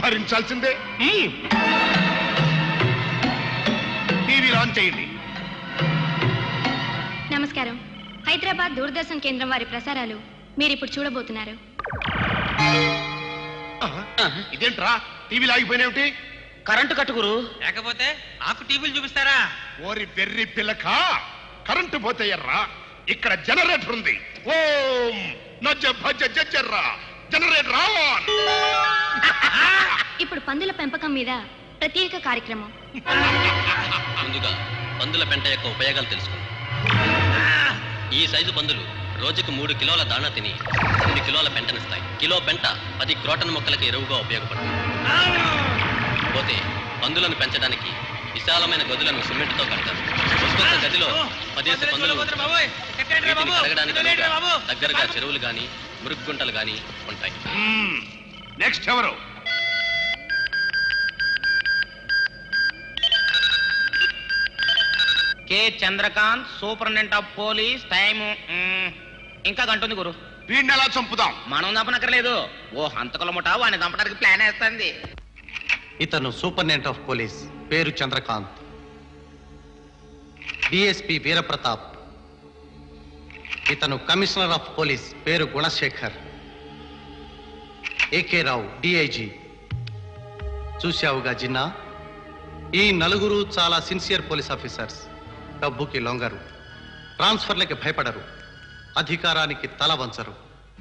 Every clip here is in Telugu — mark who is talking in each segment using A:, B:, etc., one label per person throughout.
A: భరించాల్సిందే టీవీ ఆన్ చేయండి
B: నమస్కారం హైదరాబాద్ దూరదర్శన్ కేంద్రం వారి ప్రసారాలు మీరు ఇప్పుడు చూడబోతున్నారు
A: ఇదేంట్రా టీవీలో ఆగిపోయినేమిటి
C: కరెంటు కట్టుకురు
D: లేకపోతే నాకు టీవీలు చూపిస్తారా
A: ఓరి వెర్రి పిల్లక కరెంటు పోతే ఎర్రా ఇక్కడ జనరేటర్ ఉంది ఓం నజ్జ భజ జజ్జర్రా జనరేటర్ ఆన్
B: ఇప్పుడు పందుల పెంపకం మీద ప్రత్యేక కార్యక్రమం
E: ముందుగా పందుల పెంట యొక్క ఉపయోగాలు తెలుసుకుందాం ఈ సైజు పందులు రోజుకు మూడు కిలోల దాణా తిని రెండు కిలోల పెంటనిస్తాయి కిలో పెంట పది క్రోటన్ మొక్కలకు ఎరువుగా ఉపయోగపడుతుంది పోతే పందులను పెంచడానికి విశాలమైన గదులను సిమెంట్తో కడతారు ఒక్కొక్క గదిలో పదేసి పందులు ఉంటాయి. వీటిని కడగడానికి వీలుగా దగ్గరగా చెరువులు గాని మురుగు గుంటలు గాని ఉంటాయి
A: నెక్స్ట్ ఎవరు
C: K Chandrakant superintendent of police time hmm, ఇంకా గంటుంది గురు
A: వీడిని ఎలా చంపుదాం
C: మనం చంపనక్కర్లేదు ఓ హంతకుల ముఠా వాడిని చంపడానికి ప్లాన్ వేస్తుంది
F: ఇతను సూపరింటెండెంట్ ఆఫ్ పోలీస్ పేరు చంద్రకాంత్ డిఎస్పి వీరప్రతాప్ ఇతను కమిషనర్ ఆఫ్ పోలీస్ పేరు గుణశేఖర్ ఏకే రావు డిఐజీ చూశావుగా జిన్నా ఈ నలుగురు చాలా సిన్సియర్ పోలీస్ ఆఫీసర్స్ డబ్బుకి లొంగరు ట్రాన్స్ఫర్లకి భయపడరు అధికారానికి తల వంచరు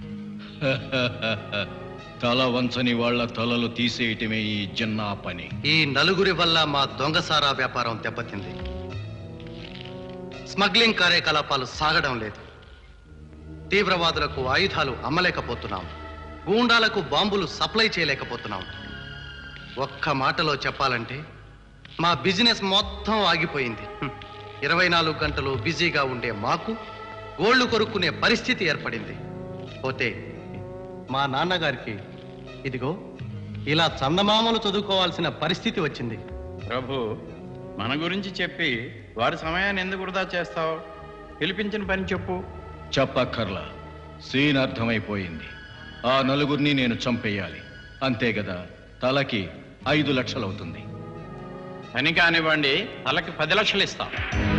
G: తల వంచని వాళ్ళ తలలు తీసేయటమే ఈ జిన్నా పని
F: ఈ నలుగురి వల్ల మా దొంగసారా వ్యాపారం దెబ్బతింది స్మగ్లింగ్ కార్యకలాపాలు సాగడం లేదు తీవ్రవాదులకు ఆయుధాలు అమ్మలేకపోతున్నాం గూండాలకు బాంబులు సప్లై చేయలేకపోతున్నాం ఒక్క మాటలో చెప్పాలంటే మా బిజినెస్ మొత్తం ఆగిపోయింది హ్మ్. ఇరవై నాలుగు గంటలు బిజీగా ఉండే మాకు గోళ్లు కొరుక్కునే పరిస్థితి ఏర్పడింది పోతే మా నాన్నగారికి ఇదిగో ఇలా చందమామలు చదువుకోవాల్సిన పరిస్థితి వచ్చింది
G: ప్రభు మన గురించి చెప్పి వారి సమయాన్ని ఎందుకు వృధా చేస్తావు పిలిపించిన పని చెప్పు చెప్పక్కర్లా సీన్ అర్థమైపోయింది ఆ నలుగురిని నేను చంపేయాలి అంతే కదా తలకి ఐదు లక్షలు అవుతుంది పని కానివ్వండి తలకి పది లక్షలు ఇస్తాం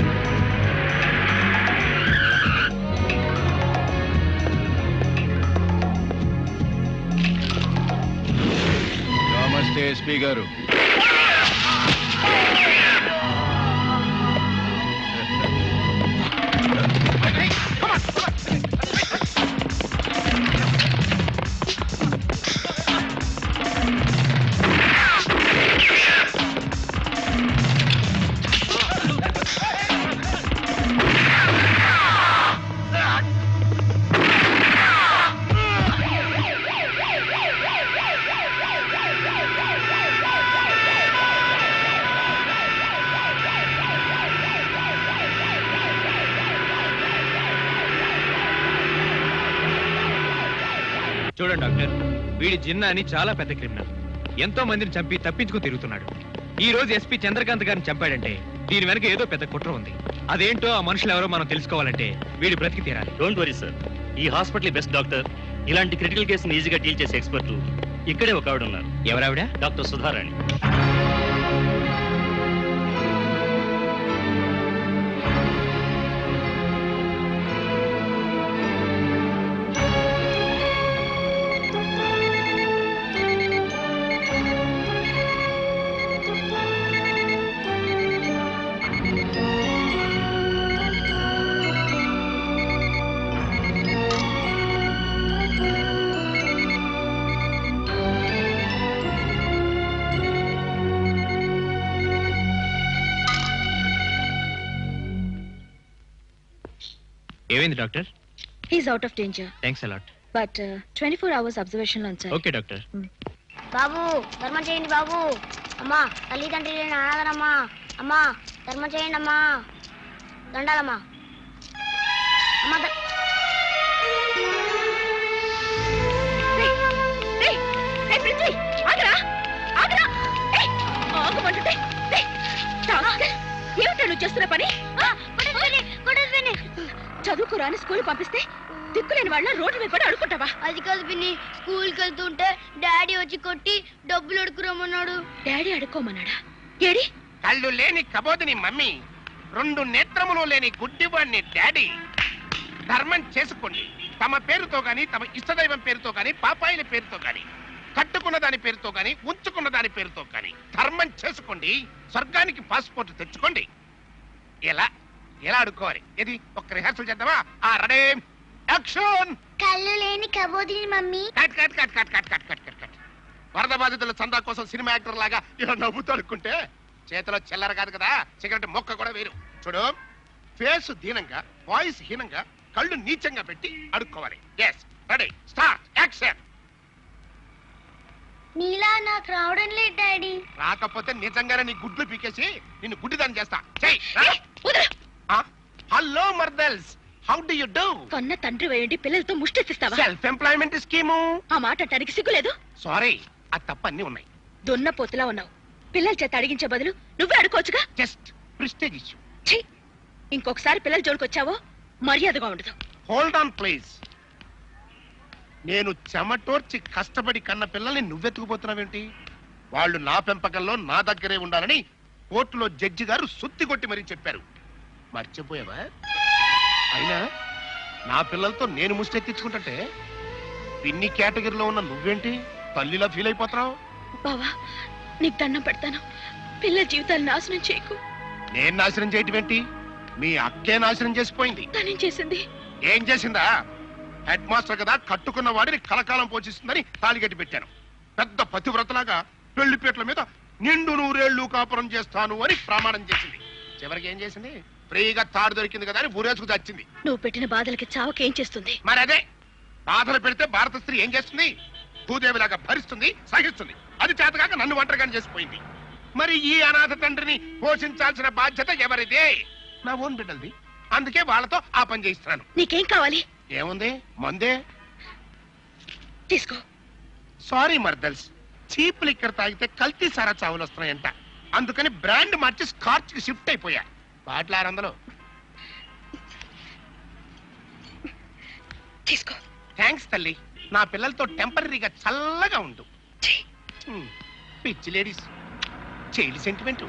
G: నమస్తే ఎస్పీ గారు
H: చూడండి డాక్టర్ వీడి జిన్నా అని చాలా పెద్ద క్రిమినల్ ఎంతో మందిని చంపి తప్పించుకుని తిరుగుతున్నాడు ఈ రోజు ఎస్పీ చంద్రకాంత్ గారిని చంపాడంటే దీని వెనక ఏదో పెద్ద కుట్ర ఉంది అదేంటో ఆ మనుషులు ఎవరో మనం తెలుసుకోవాలంటే వీడి బ్రతికి తీరాలి
I: డోంట్ వరీ సార్ ఈ హాస్పిటల్ బెస్ట్ డాక్టర్ ఇలాంటి క్రిటికల్ కేసుని ఈజీగా డీల్ చేసే ఎక్స్పర్ట్ ఇక్కడే ఒక ఆవిడ ఉన్నారు
H: ఎవరావిడ
I: డాక్టర్ సుధారాణి
H: ఏమైంది doctor
J: he's out of danger
H: thanks a lot
J: but twenty four hours observation లో ఉంచాలి
H: ఓకే డాక్టర్
K: బాబు ధర్మం చేయండి బాబు అమ్మా తల్లిదండ్రులు లేని అనాథనమ్మా అమ్మా ధర్మం చేయండి అమ్మా దండాలమ్మా అమ్మా ద-
J: రేయ్, రేయ్, రేయ్ పృథ్వీ, ఆగరా, ఆగరా. ఏయ్, ఆగమంటుంటే. రేయ్, డాక్టర్, ఏమిటా నువ్వు చేస్తున్న పని ఆ, చదువుకోరాని స్కూల్ పంపిస్తే దిక్కులేని వాళ్ళ రోడ్డు మీద కూడా అడుకుంటావా
K: అది కాదు పిన్ని స్కూల్కి వెళ్తుంటే డాడీ వచ్చి కొట్టి డబ్బులు అడుకురమ్మన్నాడు
J: డాడీ అడుక్కోమన్నాడా ఏడి
L: కళ్ళు లేని కబోదిని మమ్మీ రెండు నేత్రములు లేని గుడ్డివాణ్ణి డాడీ ధర్మం చేసుకోండి తమ పేరుతో గాని తమ ఇష్టదైవం పేరుతో గాని పాపాయిల పేరుతో గాని కట్టుకున్న దాని పేరుతో గాని ఉంచుకున్న దాని పేరుతో గాని ధర్మం చేసుకోండి స్వర్గానికి పాస్పోర్ట్ తెచ్చుకోండి ఎలా ఎలా అడుక్కోవాలి ఇది ఒక రిహార్సల్ చేద్దామా ఆ రెడీ యాక్షన్
K: కళ్ళు లేని కబోదిని mummy
L: cut cut cut cut cut cut cut cut cut వరద బాధితుల చందా కోసం సినిమా యాక్టర్ లాగా ఇలా నవ్వుతూ అనుకుంటే చేతిలో చిల్లర కాదు కదా సిగరెట్ మొక్క కూడా వేరు చూడు ఫేస్ దీనంగా వాయిస్ హీనంగా కళ్ళు నీచంగా పెట్టి అడుక్కోవాలి ఎస్ రెడీ స్టార్ట్ యాక్షన్
K: నీలా నాకు రావడం లేదు డాడీ
L: రాకపోతే నిజంగానే నీ గుడ్లు పీకేసి నిన్ను గుడ్డిదాన్ని చేస్తా చెయ్ హలో మర్దల్స్ హౌ డు యు డూ
J: కన్న తండ్రి వేయండి పిల్లలతో ముష్టెత్తిస్తావా
L: సెల్ఫ్ ఎంప్లాయ్మెంట్ స్కీము
J: ఆ మాట అంటానికి సిగ్గులేదు
L: సారీ ఆ తప్ప అన్ని ఉన్నాయి
J: దొన్న పోతులా ఉన్నావు పిల్లల చేత అడిగించే బదులు నువ్వే అడుకోవచ్చుగా
L: జస్ట్ ప్రిస్టేజ్ ఇష్యూ
J: ఛీ ఇంకొకసారి పిల్లల జోలికొచ్చావో మర్యాదగా ఉండదు
L: హోల్డ్ ఆన్ ప్లీజ్ నేను చెమటోర్చి కష్టపడి కన్న పిల్లల్ని నువ్వెత్తుకుపోతున్నావేంటి వాళ్ళు నా పెంపకంలో నా దగ్గరే ఉండాలని కోర్టులో జడ్జి గారు సుత్తి కొట్టి మరీ చెప్పారు మర్చిపోయావా అయినా నా పిల్లలతో నేను ముష్టెత్తించుకుంటుంటే పిన్ని కేటగిరీలో ఉన్న నువ్వేంటి తల్లిలా ఫీల్ అయిపోతున్నావు
J: బావా నీకు దండం పెడతాను పిల్లల జీవితాలు నాశనం చేయకు
L: నేను నాశనం చేయటం ఏంటి మీ అక్కే నాశనం చేసిపోయింది
J: తనేం చేసింది
L: ఏం చేసిందా హెడ్ మాస్టర్ కదా కట్టుకున్న వాడిని కలకాలం పోషిస్తుందని తాలిగట్టి పెట్టాను పెద్ద పతివ్రతలాగా పెళ్లిపేట్ల మీద నిండు నూరేళ్లు కాపురం చేస్తాను అని ప్రమాణం చేసింది చివరికి ఏం చేసింది ఫ్రీగా తాడు దొరికింది కదా అని ఊరేసుకు తెచ్చింది
J: నువ్వు పెట్టిన బాధలకి చావకేం చేస్తుంది
L: మరి అదే బాధలు పెడితే భారత స్త్రీ ఏం చేస్తుంది భూదేవిలాగా భరిస్తుంది సహిస్తుంది అది చేతకాక నన్ను ఒంటరిగానే చేసిపోయింది మరి ఈ అనాథ తండ్రిని పోషించాల్సిన బాధ్యత ఎవరిదే నా ఓన్ బిడ్డలది అందుకే వాళ్ళతో ఆ పని చేయిస్తున్నాను
J: నీకేం కావాలి
L: ఏముంది మందే
J: తీసుకో
L: సారీ మర్దల్స్ చీప్ లిక్కర్ తాగితే కల్తీ సారా చావులు వస్తున్నాయంట అందుకని బ్రాండ్ మార్చి స్కార్చ్ కి షిఫ్ట్ అయిపోయా బాటిల్ ఆరు వందలు
J: తీసుకో
L: థ్యాంక్స్ తల్లి నా పిల్లలతో టెంపరీగా చల్లగా ఉండు హ్మ్, పిచ్చి లేడీస్ చైల్డ్ సెంటిమెంట్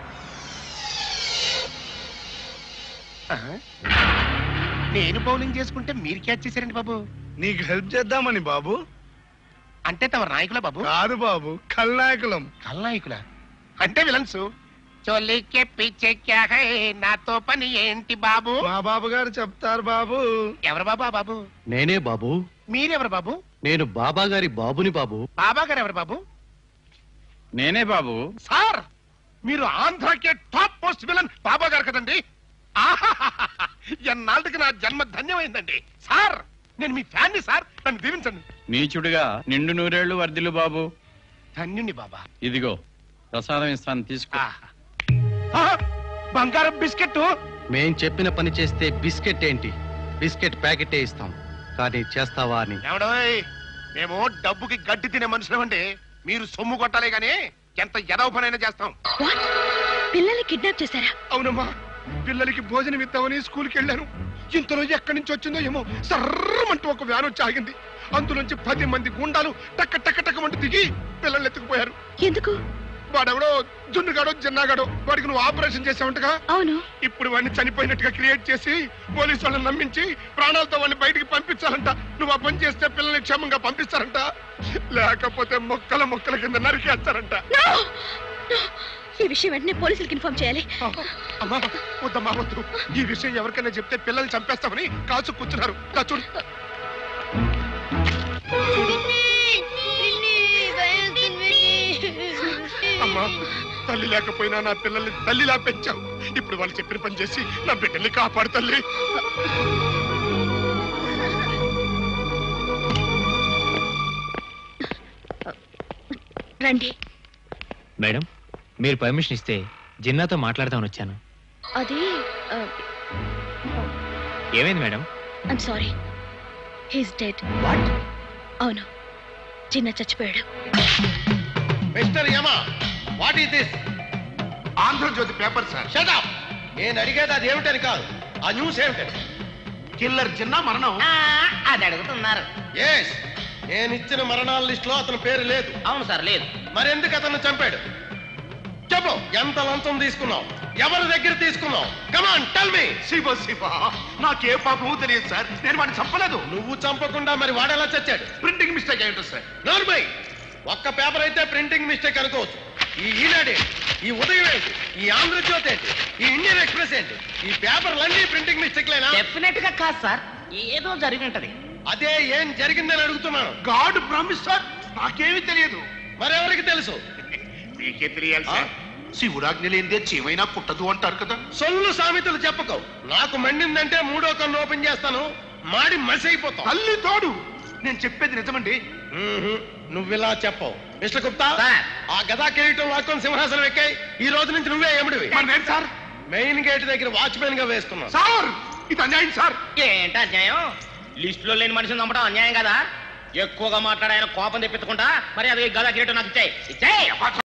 L: నేను బౌలింగ్ చేసుకుంటే మీరు క్యాచ్ చేశారండి బాబు
M: నీకు హెల్ప్ చేద్దామని బాబు
L: అంటే తమ నాయకులా బాబు
M: కాదు బాబు కల్నాయకులం
L: కల్నాయకులా అంటే విలన్స్ చోలీకే పిచ్చే క్యా హై నాతో పని ఏంటి బాబు
M: మా బాబు గారు చెప్తారు బాబు
L: ఎవరు బాబా బాబు
F: నేనే బాబు
L: మీరెవరు బాబు
F: నేను బాబా గారి బాబుని బాబు
L: బాబా గారు ఎవరు బాబు
G: నేనే బాబు
L: సార్ మీరు ఆంధ్రాకే టాప్ పోస్ట్ విలన్ బాబా గారు కదండి ఆహాహాహా. ఎన్నాళ్ళకి నా జన్మ ధన్యమైందండి సార్ నేను మీ ఫ్యాన్ని సార్ నన్ను దీవించండి
G: నీచుడుగా నిండు నూరేళ్లు వర్ధిల్లు బాబు
L: ధన్యుని బాబా
G: ఇదిగో ప్రసాదం ఇస్తాను తీసుకో
L: ఆ, బంగారం బిస్కెట్
F: మేం చెప్పిన పని చేస్తే బిస్కెట్ ఏంటి బిస్కెట్ ప్యాకెటే ఇస్తాం కానీ చేస్తావా అని
L: ఏమడోయ్ మేము డబ్బుకి గడ్డి తినే మనుషులమండి మీరు సొమ్ము కొట్టాలే గానీ ఎంత ఎదవ పనైనా చేస్తాం
J: పిల్లల్ని కిడ్నాప్ చేశారా
L: అవునమ్మా పిల్లలకి భోజనం ఇద్దామని స్కూల్కి వెళ్ళాను ఇంతలో ఎక్కడి నుంచి వచ్చిందో ఏమో సర్రమంటూ ఒక వ్యాన్ వచ్చి ఆగింది అందులోంచి పది మంది గుండాలు టక్క టక్క టక్కమంటూ దిగి పిల్లల్ని ఎత్తుకుపోయారు
J: ఎందుకు
L: వాడెవడో జున్నుగాడో జిన్నాగాడో వాడికి నువ్వు ఆపరేషన్ చేసావంటగా
J: అవును
L: ఇప్పుడు వాడిని చనిపోయినట్టుగా క్రియేట్ చేసి పోలీసు వాళ్ళని నమ్మించి ప్రాణాలతో వాడిని బయటికి పంపించాలంట నువ్వు ఆ పని చేస్తే పిల్లల్ని క్షేమంగా పంపిస్తారంట లేకపోతే మొక్కల మొక్కల కింద నరికేస్తారంట
J: No! No! ఈ విషయం వెంటనే పోలీసులకు ఇన్ఫార్మ్ చేయాలి
L: అమ్మా వద్దమ్మా వద్దు ఈ విషయం ఎవరికైనా చెప్తే పిల్లల్ని చంపేస్తామని కాచు కూర్చున్నారు దా చూడు అమ్మా తల్లి లేకపోయినా నా పిల్లల్ని తల్లిలా పెంచావు ఇప్పుడు వాళ్ళు చెప్పిన పని చేసి నా బిడ్డల్ని కాపాడు తల్లి
J: రండి
H: మేడం మీరు పర్మిషన్ ఇస్తే జిన్నాతో మాట్లాడదామని వచ్చాను
J: అది
H: ఏమైంది madam
J: I'm sorry he's dead అవును చిన్న చచ్చిపోయాడు
F: mister Yama what is this
L: Andhra Jyothi paper sir
F: shut up నేను అడిగేది అది ఏమిటని కాదు ఆ న్యూస్ ఏమిటని
A: కిల్లర్ చిన్న మరణం
C: అది అడుగుతున్నారు
N: ఎస్ నేను ఇచ్చిన మరణాల లిస్ట్ లో అతని పేరు లేదు
C: అవును సార్ లేదు
N: మరెందుకు అతను చంపాడు చెప్పు ఎంత లంచం తీసుకున్నావు ఎవరి దగ్గర తీసుకున్నావు come on tell me
A: Shiva Shiva నాకే పాపము తెలియదు సార్ నేను వాడిని చంపలేదు
N: నువ్వు చంపకుండా మరి వాడెలా చచ్చాడు
A: ప్రింటింగ్ మిస్టేక్ అయి ఉంటుంది సార్
N: నోర్మై ఒక్క పేపర్ అయితే ప్రింటింగ్ మిస్టేక్ అనుకోవచ్చు ఈ ఈనాడు ఏంటి ఈ ఉదయం ఏంటి ఈ ఆంధ్రజ్యోతి ఏంటి ఈ ఇండియన్ ఎక్స్ప్రెస్ ఏంటి ఈ పేపర్లన్నీ ప్రింటింగ్ మిస్టేక్లేనా
C: డెఫినెట్ గా కాదు సార్ ఏదో జరిగి ఉంటది
N: అదే ఏం జరిగిందని అడుగుతున్నాను
A: గాడ్ ప్రామిస్ సార్ నాకేమీ తెలియదు
N: మరెవరికి తెలుసు
A: మీకే తెలియాలి సార్ శివుడాజ్ఞ లేనిదే చీమైనా పుట్టదు అంటారు కదా
N: సొల్లు సామెతలు చెప్పకు నాకు మండిందంటే మూడో కన్ను ఓపెన్ చేస్తాను మాడి మసి అయిపోతావు
A: తల్లి తోడు నేను చెప్పేది నిజమండి
N: నువ్విలా చెప్పవు మిస్టర్ గుప్తా ఆ గదా కిరీటం లాక్కొని సింహాసనం ఎక్కాయి ఈ రోజు నుంచి నువ్వే ఎముడివి
A: మరి నేను సార్
N: మెయిన్ గేట్ దగ్గర వాచ్మెన్ గా వేస్తున్నా
A: సార్ ఇది అన్యాయం సార్
C: ఏంటి అన్యాయం లిస్ట్ లో లేని మనిషిని చంపడం అన్యాయం కదా ఎక్కువగా మాట్లాడే ఆయన కోపం తెప్పించుకుంటా మరి అది గదా కిరీటం నాకు ఇచ్చాయి ఇచ్చాయి